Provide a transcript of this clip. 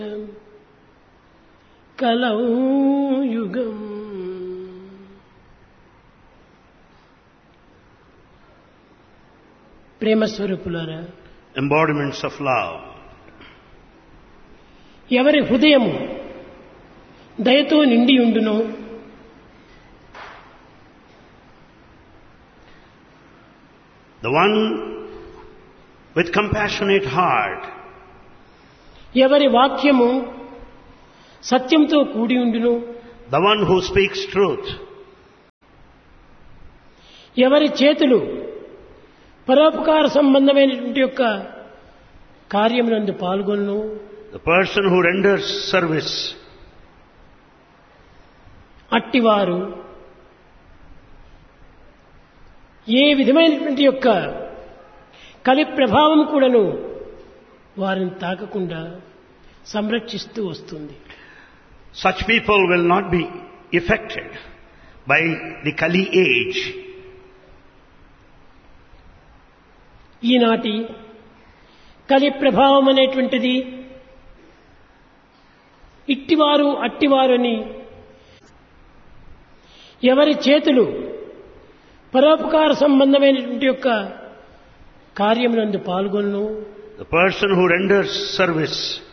కలౌ యుగం ప్రేమ స్వరూపులారా embodiments of love. ఎవరి హృదయము దయతో నిండి ఉండును The one with compassionate heart, ఎవరి వాక్యము సత్యంతో కూడి ఉండును the one who speaks truth, ఎవరి చేతులు పరోపకార సంబంధమైనటువంటి యొక్క కార్యములందు పాల్గొను the person who renders service, అట్టివారు ఏ విధమైనటువంటి యొక్క కలి ప్రభావం కూడాను వారిని తాకకుండా సంరక్షిస్తూ వస్తుంది such people will not be affected by the Kali age. ఈనాటి కలి ప్రభావం అనేటువంటిది ఇట్టివారు అట్టివారు అని ఎవరి చేతులు పరోపకార సంబంధమైనటువంటి యొక్క కార్యములందు పాల్గొను The person who renders service